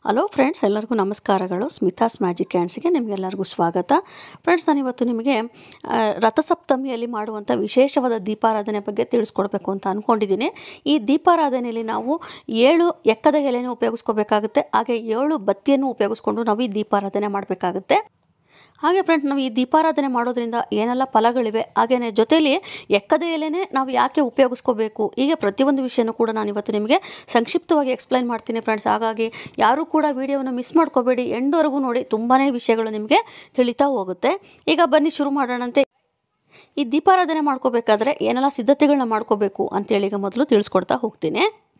hello friends ಎಲ್ಲರಿಗೂ ನಮಸ್ಕಾರಗಳು Smitha's magic ಹ್ಯಾಂಡ್ಸ್ಗೆ ನಿಮಗೆಲ್ಲರಿಗೂ ಸ್ವಾಗತ ಫ್ರೆಂಡ್ಸ್ ನಾನಿವತ್ತು ನಿಮಗೆ ಆ, ರಥಸಪ್ತಮಿಯಲ್ಲಿ ಮಾಡುವಂಥ ವಿಶೇಷವಾದ ದೀಪಾರಾಧನೆ ಬಗ್ಗೆ ತಿಳಿಸ್ಕೊಡ್ಬೇಕು ಅಂತ ಅಂದ್ಕೊಂಡಿದ್ದೀನಿ ಈ ದೀಪಾರಾಧನೆಯಲ್ಲಿ ನಾವು ಏಳು ಎಕ್ಕದ ಎಲೆಯನ್ನು ಉಪಯೋಗಿಸ್ಕೋಬೇಕಾಗುತ್ತೆ ಹಾಗೆ ಏಳು ಬತ್ತಿಯನ್ನು ಉಪಯೋಗಿಸ್ಕೊಂಡು ನಾವು ಈ ದೀಪಾರಾಧನೆ ಮಾಡಬೇಕಾಗುತ್ತೆ ಹಾಗೆ ಫ್ರೆಂಡ್ ನಾವು ಈ ದೀಪಾರಾಧನೆ ಮಾಡೋದ್ರಿಂದ ಏನೆಲ್ಲ ಫಲಗಳಿವೆ ಹಾಗೆಯೇ ಜೊತೆಯಲ್ಲಿ ಎಕ್ಕದ ಎಲೆನೇ ನಾವು ಯಾಕೆ ಉಪಯೋಗಿಸ್ಕೋಬೇಕು ಹೀಗೆ ಪ್ರತಿಯೊಂದು ವಿಷಯನೂ ಕೂಡ ನಾನು ಇವತ್ತು ನಿಮಗೆ ಸಂಕ್ಷಿಪ್ತವಾಗಿ ಎಕ್ಸ್ಪ್ಲೈನ್ ಮಾಡ್ತೀನಿ ಫ್ರೆಂಡ್ಸ್ ಹಾಗಾಗಿ ಯಾರೂ ಕೂಡ ವಿಡಿಯೋವನ್ನು ಮಿಸ್ ಮಾಡ್ಕೋಬೇಡಿ ಎಂಡ್ವರೆಗೂ ನೋಡಿ ತುಂಬಾ ವಿಷಯಗಳು ನಿಮಗೆ ತಿಳಿತಾ ಹೋಗುತ್ತೆ ಈಗ ಬನ್ನಿ ಶುರು ಮಾಡೋಣಂತೆ ಈ ದೀಪಾರಾಧನೆ ಮಾಡ್ಕೋಬೇಕಾದ್ರೆ ಏನೆಲ್ಲ ಸಿದ್ಧತೆಗಳನ್ನ ಮಾಡ್ಕೋಬೇಕು ಅಂತೇಳಿ ಈಗ ಮೊದಲು ತಿಳಿಸ್ಕೊಡ್ತಾ ಹೋಗ್ತೀನಿ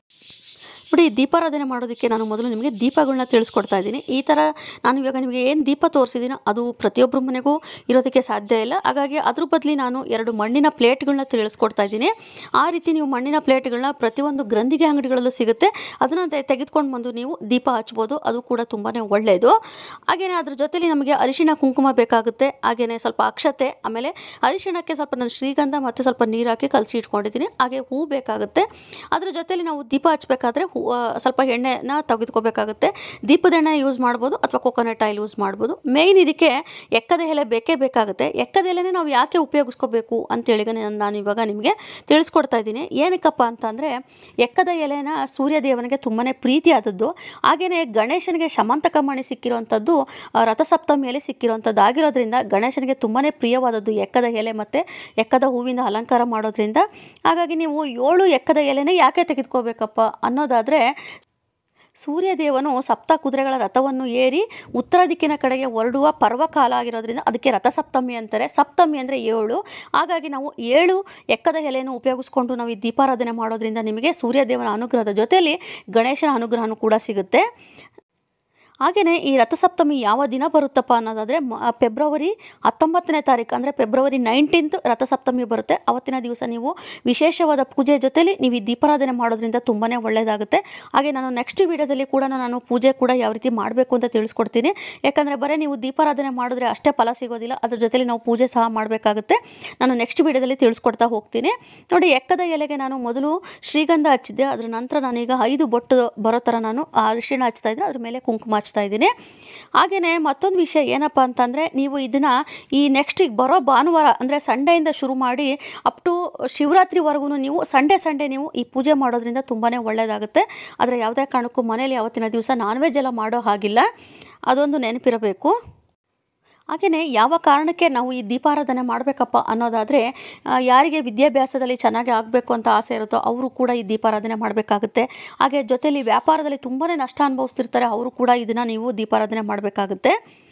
ನೋಡಿ ಈ ದೀಪಾರಾಧನೆ ಮಾಡೋದಕ್ಕೆ ನಾನು ಮೊದಲು ನಿಮಗೆ ದೀಪಗಳನ್ನ ತಿಳಿಸ್ಕೊಡ್ತಾ ಇದ್ದೀನಿ ಈ ಥರ ನಾನು ಇವಾಗ ನಿಮಗೆ ಏನು ದೀಪ ತೋರಿಸಿದ್ದೀನೋ ಅದು ಪ್ರತಿಯೊಬ್ಬರ ಮನೆಗೂ ಇರೋದಕ್ಕೆ ಸಾಧ್ಯ ಇಲ್ಲ ಹಾಗಾಗಿ ಅದ್ರ ಬದಲಿ ನಾನು ಎರಡು ಮಣ್ಣಿನ ಪ್ಲೇಟ್ಗಳನ್ನ ತಿಳಿಸ್ಕೊಡ್ತಾ ಇದ್ದೀನಿ ಆ ರೀತಿ ನೀವು ಮಣ್ಣಿನ ಪ್ಲೇಟ್ಗಳನ್ನ ಪ್ರತಿಯೊಂದು ಗ್ರಂಥಿಗೆ ಅಂಗಡಿಗಳಲ್ಲೂ ಸಿಗುತ್ತೆ ಅದನ್ನು ತೆ- ತೆಗೆದುಕೊಂಡು ಬಂದು ನೀವು ದೀಪ ಹಚ್ಬೋದು ಅದು ಕೂಡ ತುಂಬಾ ಒಳ್ಳೆಯದು ಹಾಗೆಯೇ ಅದ್ರ ಜೊತೆಲಿ ನಮಗೆ ಅರಿಶಿಣ ಕುಂಕುಮ ಬೇಕಾಗುತ್ತೆ ಹಾಗೆಯೇ ಸ್ವಲ್ಪ ಅಕ್ಷತೆ ಆಮೇಲೆ ಅರಿಶಿಣಕ್ಕೆ ಸ್ವಲ್ಪ ನಾನು ಶ್ರೀಗಂಧ ಮತ್ತು ಸ್ವಲ್ಪ ನೀರು ಹಾಕಿ ಕಲಸಿ ಇಟ್ಕೊಂಡಿದ್ದೀನಿ ಹಾಗೆ ಹೂ ಬೇಕಾಗುತ್ತೆ ಅದ್ರ ಜೊತೆಲಿ ನಾವು ದೀಪ ಹಚ್ಚಬೇಕಾದ್ರೆ ಹೂ ಆ, ಸ್ವಲ್ಪ ಎಣ್ಣೆನ ತೆಗೆದುಕೋಬೇಕಾಗುತ್ತೆ ದೀಪದ ಎಣ್ಣೆ ಯೂಸ್ ಮಾಡ್ಬೋದು ಅಥವಾ ಕೊಕೊನಟ್ ಆಯಿಲ್ ಯೂಸ್ ಮಾಡ್ಬೋದು ಮೇಯ್ನ್ ಇದಕ್ಕೆ ಎಕ್ಕದ ಎಲೆ ಬೇಕೇ ಬೇಕಾಗುತ್ತೆ ಎಕ್ಕದ ಎಲೆನೇ ನಾವು ಯಾಕೆ ಉಪಯೋಗಿಸ್ಕೋಬೇಕು ಅಂತೇಳಿ ನಾನು ನಾನು ಇವಾಗ ನಿಮಗೆ ತಿಳಿಸ್ಕೊಡ್ತಾ ಇದ್ದೀನಿ ಏನಕ್ಕಪ್ಪ ಅಂತಂದರೆ ಎಕ್ಕದ ಎಲೆನ ಸೂರ್ಯ ದೇವನಿಗೆ ತುಂಬಾ ಪ್ರೀತಿಯಾದದ್ದು ಹಾಗೆಯೇ ಗಣೇಶನಿಗೆ ಶಮಂತಕ ಮಣಿ ಸಿಕ್ಕಿರುವಂಥದ್ದು ಆ, ರಥಸಪ್ತಮಿಯಲ್ಲಿ ಸಿಕ್ಕಿರುವಂಥದ್ದು ಆಗಿರೋದ್ರಿಂದ ಗಣೇಶನಿಗೆ ತುಂಬಾ ಪ್ರಿಯವಾದದ್ದು ಎಕ್ಕದ ಎಲೆ ಮತ್ತು ಎಕ್ಕದ ಹೂವಿಂದ ಅಲಂಕಾರ ಮಾಡೋದ್ರಿಂದ ಹಾಗಾಗಿ ನೀವು ಏಳು ಎಕ್ಕದ ಎಲೆನೇ ಯಾಕೆ ತೆಗೆದುಕೋಬೇಕಪ್ಪ ಅನ್ನೋದಾದರೆ ಸೂರ್ಯದೇವನು ಸಪ್ತ ಕುದುರೆಗಳ ರಥವನ್ನು ಏರಿ ಉತ್ತರ ದಿಕ್ಕಿನ ಕಡೆಗೆ ಹೊರಡುವ ಪರ್ವಕಾಲ ಆಗಿರೋದ್ರಿಂದ ಅದಕ್ಕೆ ರಥಸಪ್ತಮಿ ಅಂತಾರೆ ಸಪ್ತಮಿ ಅಂದರೆ ಏಳು ಹಾಗಾಗಿ ನಾವು ಏಳು ಎಕ್ಕದ ಎಲೆಯನ್ನು ಉಪಯೋಗಿಸ್ಕೊಂಡು ನಾವು ಈ ದೀಪಾರಾಧನೆ ಮಾಡೋದ್ರಿಂದ ನಿಮಗೆ ಸೂರ್ಯದೇವನ ಅನುಗ್ರಹದ ಜೊತೆಯಲ್ಲಿ ಗಣೇಶನ ಅನುಗ್ರಹನೂ ಕೂಡ ಸಿಗುತ್ತೆ ಹಾಗೆಯೇ ಈ ರಥಸಪ್ತಮಿ ಯಾವ ದಿನ ಬರುತ್ತಪ್ಪ ಅನ್ನೋದಾದರೆ ಮ ಫೆಬ್ರವರಿ ಹತ್ತೊಂಬತ್ತನೇ ತಾರೀಕು ಅಂದರೆ ಫೆಬ್ರವರಿ ನೈನ್ಟೀನ್ತ್ ರಥಸಪ್ತಮಿ ಬರುತ್ತೆ ಅವತ್ತಿನ ದಿವಸ ನೀವು ವಿಶೇಷವಾದ ಪೂಜೆ ಜೊತೆಲಿ ನೀವು ಈ ದೀಪಾರಾಧನೆ ಮಾಡೋದ್ರಿಂದ ತುಂಬಾ ಒಳ್ಳೆಯದಾಗುತ್ತೆ ಹಾಗೆ ನಾನು ನೆಕ್ಸ್ಟ್ ವೀಡಿಯೋದಲ್ಲಿ ಕೂಡ ನಾನು ಪೂಜೆ ಕೂಡ ಯಾವ ರೀತಿ ಮಾಡಬೇಕು ಅಂತ ತಿಳಿಸ್ಕೊಡ್ತೀನಿ ಯಾಕಂದರೆ ಬರೀ ನೀವು ದೀಪಾರಾಧನೆ ಮಾಡಿದ್ರೆ ಅಷ್ಟೇ ಫಲ ಸಿಗೋದಿಲ್ಲ ಅದ್ರ ಜೊತೆಲಿ ನಾವು ಪೂಜೆ ಸಹ ಮಾಡಬೇಕಾಗುತ್ತೆ ನಾನು ನೆಕ್ಸ್ಟ್ ವೀಡಿಯೋದಲ್ಲಿ ತಿಳಿಸ್ಕೊಡ್ತಾ ಹೋಗ್ತೀನಿ ನೋಡಿ ಎಕ್ಕದ ಎಲೆಗೆ ನಾನು ಮೊದಲು ಶ್ರೀಗಂಧ ಹಚ್ಚಿದ್ದೆ ಅದ್ರ ನಂತರ ನಾನೀಗ ಐದು ಬೊಟ್ಟು ಬರೋ ಥರ ನಾನು ಆ ಅರಿಶಿಣ ಹಚ್ತಾ ಇದ್ದೆ ಅದ್ರ ಮೇಲೆ ಕುಂಕುಮ ಹಚ್ತಾ ಇದ್ದೀನಿ ಹಾಗೆಯೇ ಮತ್ತೊಂದು ವಿಷಯ ಏನಪ್ಪ ಅಂತಂದರೆ ನೀವು ಇದನ್ನು ಈ ನೆಕ್ಸ್ಟ್ ಈಗ ಬರೋ ಭಾನುವಾರ ಅಂದರೆ ಸಂಡೆಯಿಂದ ಶುರು ಮಾಡಿ ಅಪ್ ಟು ಶಿವರಾತ್ರಿವರೆಗೂ ನೀವು ಸಂಡೇ ಸಂಡೇ ನೀವು ಈ ಪೂಜೆ ಮಾಡೋದ್ರಿಂದ ತುಂಬಾ ಒಳ್ಳೆಯದಾಗುತ್ತೆ ಆದರೆ ಯಾವುದೇ ಕಾರಣಕ್ಕೂ ಮನೇಲಿ ಯಾವತ್ತಿನ ದಿವಸ ನಾನ್ ವೆಜ್ ಎಲ್ಲ ಮಾಡೋ ಹಾಗಿಲ್ಲ ಅದೊಂದು ನೆನಪಿರಬೇಕು ಹಾಗೆಯೇ ಯಾವ ಕಾರಣಕ್ಕೆ ನಾವು ಈ ದೀಪಾರಾಧನೆ ಮಾಡಬೇಕಪ್ಪ ಅನ್ನೋದಾದರೆ ಆ, ಯಾರಿಗೆ ವಿದ್ಯಾಭ್ಯಾಸದಲ್ಲಿ ಚೆನ್ನಾಗಿ ಆಗಬೇಕು ಅಂತ ಆಸೆ ಇರುತ್ತೋ ಅವರು ಕೂಡ ಈ ದೀಪಾರಾಧನೆ ಮಾಡಬೇಕಾಗುತ್ತೆ ಹಾಗೆ ಜೊತೆಲಿ ವ್ಯಾಪಾರದಲ್ಲಿ ತುಂಬಾ ನಷ್ಟ ಅನುಭವಿಸ್ತಿರ್ತಾರೆ ಅವರು ಕೂಡ ಇದನ್ನು ನೀವು ದೀಪಾರಾಧನೆ ಮಾಡಬೇಕಾಗುತ್ತೆ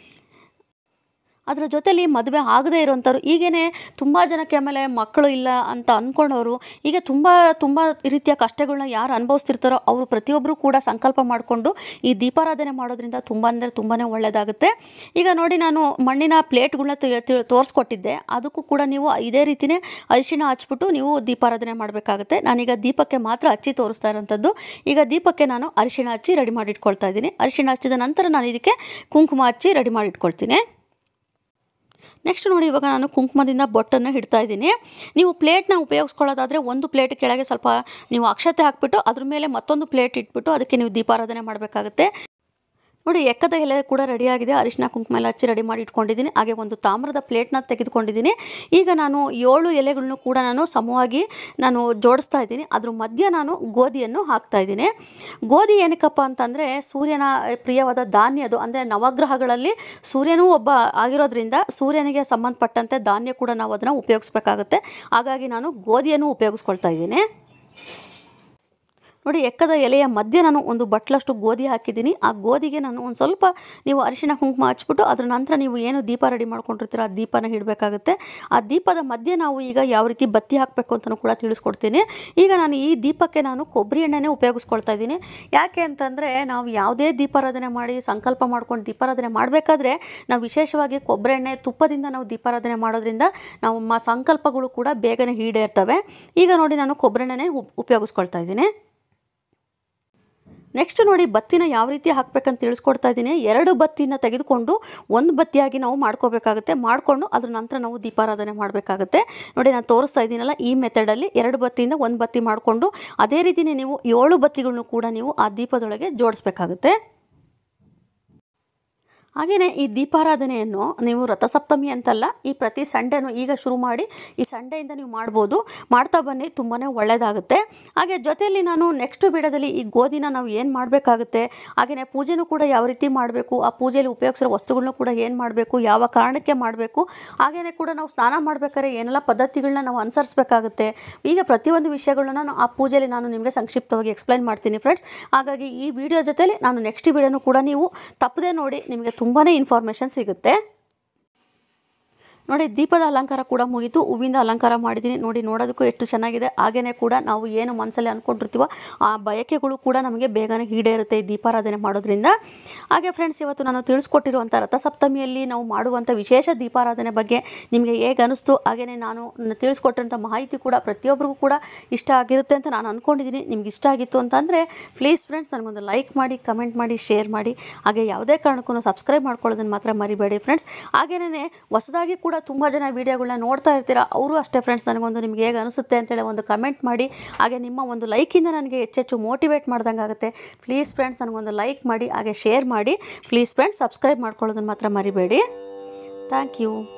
ಅದರ ಜೊತೆಲಿ ಮದುವೆ ಆಗದೇ ಇರೋಂಥವ್ರು ಈಗೇನೆ ತುಂಬ ಜನಕ್ಕೆ ಆಮೇಲೆ ಮಕ್ಕಳು ಇಲ್ಲ ಅಂತ ಅಂದ್ಕೊಂಡವರು ಈಗ ತುಂಬ ತುಂಬ ರೀತಿಯ ಕಷ್ಟಗಳನ್ನ ಯಾರು ಅನುಭವಿಸ್ತಿರ್ತಾರೋ ಅವರು ಪ್ರತಿಯೊಬ್ಬರು ಕೂಡ ಸಂಕಲ್ಪ ಮಾಡಿಕೊಂಡು ಈ ದೀಪಾರಾಧನೆ ಮಾಡೋದ್ರಿಂದ ತುಂಬ ಅಂದರೆ ತುಂಬಾ ಒಳ್ಳೆಯದಾಗುತ್ತೆ ಈಗ ನೋಡಿ ನಾನು ಮಣ್ಣಿನ ಪ್ಲೇಟ್ಗಳನ್ನ ತೋರಿಸ್ಕೊಟ್ಟಿದ್ದೆ ಅದಕ್ಕೂ ಕೂಡ ನೀವು ಇದೇ ರೀತಿಯೇ ಅರಿಶಿಣ ಹಚ್ಬಿಟ್ಟು ನೀವು ದೀಪಾರಾಧನೆ ಮಾಡಬೇಕಾಗುತ್ತೆ ನಾನೀಗ ದೀಪಕ್ಕೆ ಮಾತ್ರ ಹಚ್ಚಿ ತೋರಿಸ್ತಾ ಇರೋಂಥದ್ದು ಈಗ ದೀಪಕ್ಕೆ ನಾನು ಅರಿಶಿಣ ಹಚ್ಚಿ ರೆಡಿ ಮಾಡಿ ಇಟ್ಕೊಳ್ತಾ ಇದ್ದೀನಿ ಅರಿಶಿಣ ಹಚ್ಚಿದ ನಂತರ ನಾನು ಇದಕ್ಕೆ ಕುಂಕುಮ ಹಚ್ಚಿ ರೆಡಿ ಮಾಡಿ ಇಟ್ಕೊಳ್ತೀನಿ ನೆಕ್ಸ್ಟ್ ನೋಡಿ ಇವಾಗ ನಾನು ಕುಂಕುಮದಿಂದ ಬೊಟ್ಟನ್ನು ಇಡ್ತಾ ಇದ್ದೀನಿ ನೀವು ಪ್ಲೇಟ್ನ ಉಪಯೋಗಿಸ್ಕೊಳ್ಳೋದಾದರೆ ಒಂದು ಪ್ಲೇಟ್ ಕೆಳಗೆ ಸ್ವಲ್ಪ ನೀವು ಅಕ್ಷತೆ ಹಾಕ್ಬಿಟ್ಟು ಅದ್ರ ಮೇಲೆ ಮತ್ತೊಂದು ಪ್ಲೇಟ್ ಇಟ್ಬಿಟ್ಟು ಅದಕ್ಕೆ ನೀವು ದೀಪಾರಾಧನೆ ಮಾಡಬೇಕಾಗುತ್ತೆ ನೋಡಿ ಎಕ್ಕದ ಎಲೆ ಕೂಡ ರೆಡಿಯಾಗಿದೆ ಅರಿಶಿನ ಕುಂಕುಮ ಎಲ್ಲ ಹಚ್ಚಿ ರೆಡಿ ಮಾಡಿ ಇಟ್ಕೊಂಡಿದ್ದೀನಿ ಹಾಗೆ ಒಂದು ತಾಮ್ರದ ಪ್ಲೇಟ್ನ ತೆಗೆದುಕೊಂಡಿದ್ದೀನಿ ಈಗ ನಾನು ಏಳು ಎಲೆಗಳನ್ನು ಕೂಡ ನಾನು ಸಮವಾಗಿ ನಾನು ಜೋಡಿಸ್ತಾ ಇದ್ದೀನಿ ಅದ್ರ ಮಧ್ಯೆ ನಾನು ಗೋಧಿಯನ್ನು ಹಾಕ್ತಾ ಇದ್ದೀನಿ ಗೋಧಿ ಏನಕ್ಕಪ್ಪ ಅಂತಂದರೆ ಸೂರ್ಯನ ಪ್ರಿಯವಾದ ಧಾನ್ಯ ಅದು ಅಂದರೆ ನವಗ್ರಹಗಳಲ್ಲಿ ಸೂರ್ಯನೂ ಒಬ್ಬ ಆಗಿರೋದ್ರಿಂದ ಸೂರ್ಯನಿಗೆ ಸಂಬಂಧಪಟ್ಟಂತೆ ಧಾನ್ಯ ಕೂಡ ನಾವು ಅದನ್ನು ಉಪಯೋಗಿಸ್ಬೇಕಾಗುತ್ತೆ ಹಾಗಾಗಿ ನಾನು ಗೋಧಿಯನ್ನು ಉಪಯೋಗಿಸ್ಕೊಳ್ತಾ ಇದ್ದೀನಿ ನೋಡಿ ಎಕ್ಕದ ಎಲೆಯ ಮಧ್ಯೆ ನಾನು ಒಂದು ಬಟ್ಲಷ್ಟು ಗೋಧಿ ಹಾಕಿದ್ದೀನಿ ಆ ಗೋಧಿಗೆ ನಾನು ಒಂದು ಸ್ವಲ್ಪ ನೀವು ಅರಿಶಿಣ ಕುಂಕುಮ ಹಚ್ಬಿಟ್ಟು ಅದ್ರ ನಂತರ ನೀವು ಏನು ದೀಪ ರೆಡಿ ಮಾಡ್ಕೊಂಡಿರ್ತೀರ ಆ ದೀಪನ ಇಡಬೇಕಾಗುತ್ತೆ ಆ ದೀಪದ ಮಧ್ಯೆ ನಾವು ಈಗ ಯಾವ ರೀತಿ ಬತ್ತಿ ಹಾಕಬೇಕು ಅಂತಲೂ ಕೂಡ ತಿಳಿಸ್ಕೊಡ್ತೀನಿ ಈಗ ನಾನು ಈ ದೀಪಕ್ಕೆ ನಾನು ಕೊಬ್ಬರಿ ಎಣ್ಣೆನೇ ಉಪಯೋಗಿಸ್ಕೊಳ್ತಾ ಇದ್ದೀನಿ ಯಾಕೆ ಅಂತಂದರೆ ನಾವು ಯಾವುದೇ ದೀಪಾರಾಧನೆ ಮಾಡಿ ಸಂಕಲ್ಪ ಮಾಡ್ಕೊಂಡು ದೀಪಾರಾಧನೆ ಮಾಡಬೇಕಾದ್ರೆ ನಾವು ವಿಶೇಷವಾಗಿ ಕೊಬ್ಬರಿ ಎಣ್ಣೆ ತುಪ್ಪದಿಂದ ನಾವು ದೀಪಾರಾಧನೆ ಮಾಡೋದ್ರಿಂದ ನಮ್ಮ ಸಂಕಲ್ಪಗಳು ಕೂಡ ಬೇಗನೆ ಈಡೇರ್ತವೆ ಈಗ ನೋಡಿ ನಾನು ಕೊಬ್ಬರಿ ಎಣ್ಣೆನೇ ಉಪ್- ಉಪಯೋಗಿಸ್ಕೊಳ್ತಾ ಇದ್ದೀನಿ ನೆಕ್ಸ್ಟ್ ನೋಡಿ ಬತ್ತಿನ ಯಾವ ರೀತಿ ಹಾಕ್ಬೇಕಂತ ತಿಳಿಸ್ಕೊಡ್ತಾ ಇದ್ದೀನಿ ಎರಡು ಬತ್ತಿನ ತೆಗೆದುಕೊಂಡು ಒಂದು ಬತ್ತಿಯಾಗಿ ನಾವು ಮಾಡ್ಕೋಬೇಕಾಗುತ್ತೆ ಮಾಡಿಕೊಂಡು ಅದ್ರ ನಂತರ ನಾವು ದೀಪಾರಾಧನೆ ಮಾಡಬೇಕಾಗುತ್ತೆ ನೋಡಿ ನಾನು ತೋರಿಸ್ತಾ ಇದ್ದೀನಲ್ಲ ಈ ಮೆಥಡಲ್ಲಿ ಎರಡು ಬತ್ತಿಯಿಂದ ಒಂದು ಬತ್ತಿ ಮಾಡಿಕೊಂಡು ಅದೇ ರೀತಿಯೇ ನೀವು ಏಳು ಬತ್ತಿಗಳನ್ನು ಕೂಡ ನೀವು ಆ ದೀಪದೊಳಗೆ ಜೋಡಿಸ್ಬೇಕಾಗುತ್ತೆ ಹಾಗೆಯೇ ಈ ದೀಪಾರಾಧನೆಯನ್ನು ನೀವು ರಥಸಪ್ತಮಿ ಅಂತಲ್ಲ ಈ ಪ್ರತಿ ಸಂಡೇನು ಈಗ ಶುರು ಮಾಡಿ ಈ ಸಂಡೆಯಿಂದ ನೀವು ಮಾಡ್ಬೋದು ಮಾಡ್ತಾ ಬನ್ನಿ ತುಂಬಾ ಒಳ್ಳೆಯದಾಗುತ್ತೆ ಹಾಗೆ ಜೊತೆಯಲ್ಲಿ ನಾನು ನೆಕ್ಸ್ಟ್ ವಿಡಿಯೋದಲ್ಲಿ ಈ ಗೋಧಿನ ನಾವು ಏನು ಮಾಡಬೇಕಾಗುತ್ತೆ ಹಾಗೆಯೇ ಪೂಜೆನೂ ಕೂಡ ಯಾವ ರೀತಿ ಮಾಡಬೇಕು ಆ ಪೂಜೆಯಲ್ಲಿ ಉಪಯೋಗಿಸಿರೋ ವಸ್ತುಗಳನ್ನೂ ಕೂಡ ಏನು ಮಾಡಬೇಕು ಯಾವ ಕಾರಣಕ್ಕೆ ಮಾಡಬೇಕು ಹಾಗೆಯೇ ಕೂಡ ನಾವು ಸ್ನಾನ ಮಾಡಬೇಕಾದ್ರೆ ಏನೆಲ್ಲ ಪದ್ಧತಿಗಳನ್ನ ನಾವು ಅನುಸರಿಸಬೇಕಾಗುತ್ತೆ ಈಗ ಪ್ರತಿಯೊಂದು ವಿಷಯಗಳನ್ನ ನಾನು ಆ ಪೂಜೆಯಲ್ಲಿ ನಾನು ನಿಮಗೆ ಸಂಕ್ಷಿಪ್ತವಾಗಿ ಎಕ್ಸ್ಪ್ಲೈನ್ ಮಾಡ್ತೀನಿ ಫ್ರೆಂಡ್ಸ್ ಹಾಗಾಗಿ ಈ ವಿಡಿಯೋ ಜೊತೆಲಿ ನಾನು ನೆಕ್ಸ್ಟ್ ವಿಡಿಯೋನು ಕೂಡ ನೀವು ತಪ್ಪದೆ ನೋಡಿ ನಿಮಗೆ ತುಂಬಾ ಇನ್ಫಾರ್ಮೇಷನ್ ಸಿಗುತ್ತೆ ನೋಡಿ ದೀಪದ ಅಲಂಕಾರ ಕೂಡ ಮುಗೀತು ಹೂವಿಂದ ಅಲಂಕಾರ ಮಾಡಿದ್ದೀನಿ ನೋಡಿ ನೋಡೋದಕ್ಕೂ ಎಷ್ಟು ಚೆನ್ನಾಗಿದೆ ಹಾಗೆಯೇ ಕೂಡ ನಾವು ಏನು ಮನಸ್ಸಲ್ಲಿ ಅಂದ್ಕೊಂಡಿರ್ತೀವೋ ಆ ಬಯಕೆಗಳು ಕೂಡ ನಮಗೆ ಬೇಗನೆ ಈಡೇರುತ್ತೆ ಈ ದೀಪಾರಾಧನೆ ಮಾಡೋದ್ರಿಂದ ಹಾಗೆ ಫ್ರೆಂಡ್ಸ್ ಇವತ್ತು ನಾನು ತಿಳಿಸ್ಕೊಟ್ಟಿರುವಂಥ ರಥಸಪ್ತಮಿಯಲ್ಲಿ ನಾವು ಮಾಡುವಂಥ ವಿಶೇಷ ದೀಪಾರಾಧನೆ ಬಗ್ಗೆ ನಿಮಗೆ ಹೇಗೆ ಅನಿಸ್ತು ಹಾಗೆಯೇ ನಾನು ನ- ತಿಳಿಸ್ಕೊಟ್ಟಿರೋಂಥ ಮಾಹಿತಿ ಕೂಡ ಪ್ರತಿಯೊಬ್ಬರಿಗೂ ಕೂಡ ಇಷ್ಟ ಆಗಿರುತ್ತೆ ಅಂತ ನಾನು ಅಂದ್ಕೊಂಡಿದ್ದೀನಿ ನಿಮ್ಗೆ ಇಷ್ಟ ಆಗಿತ್ತು ಅಂತಂದರೆ ಪ್ಲೀಸ್ ಫ್ರೆಂಡ್ಸ್ ನನಗೊಂದು ಲೈಕ್ ಮಾಡಿ ಕಮೆಂಟ್ ಮಾಡಿ ಶೇರ್ ಮಾಡಿ ಹಾಗೆ ಯಾವುದೇ ಕಾರಣಕ್ಕೂ ಸಬ್ಸ್ಕ್ರೈಬ್ ಮಾಡ್ಕೊಳ್ಳೋದನ್ನು ಮಾತ್ರ ಮರಿಬೇಡಿ ಫ್ರೆಂಡ್ಸ್ ಹಾಗೆಯೇ ಹೊಸದಾಗಿ ಕೂಡ ತುಂಬ ಜನ ವೀಡಿಯೋಗಳನ್ನ ನೋಡ್ತಾ ಇರ್ತೀರಾ ಅವರು ಅಷ್ಟೇ ಫ್ರೆಂಡ್ಸ್ ನನಗೊಂದು ನಿಮ್ಗೆ ಹೇಗೆ ಅನಿಸುತ್ತೆ ಅಂತೇಳಿ ಒಂದು ಕಮೆಂಟ್ ಮಾಡಿ ಹಾಗೆ ನಿಮ್ಮ ಒಂದು ಲೈಕಿಂದ ನನಗೆ ಹೆಚ್ಚೆಚ್ಚು ಮೋಟಿವೇಟ್ ಮಾಡ್ದಂಗೆ ಆಗುತ್ತೆ ಪ್ಲೀಸ್ ಫ್ರೆಂಡ್ಸ್ ನನಗೊಂದು ಲೈಕ್ ಮಾಡಿ ಹಾಗೆ ಶೇರ್ ಮಾಡಿ ಪ್ಲೀಸ್ ಫ್ರೆಂಡ್ಸ್ ಸಬ್ಸ್ಕ್ರೈಬ್ ಮಾಡ್ಕೊಳ್ಳೋದನ್ನು ಮಾತ್ರ ಮರಿಬೇಡಿ ಥ್ಯಾಂಕ್ ಯು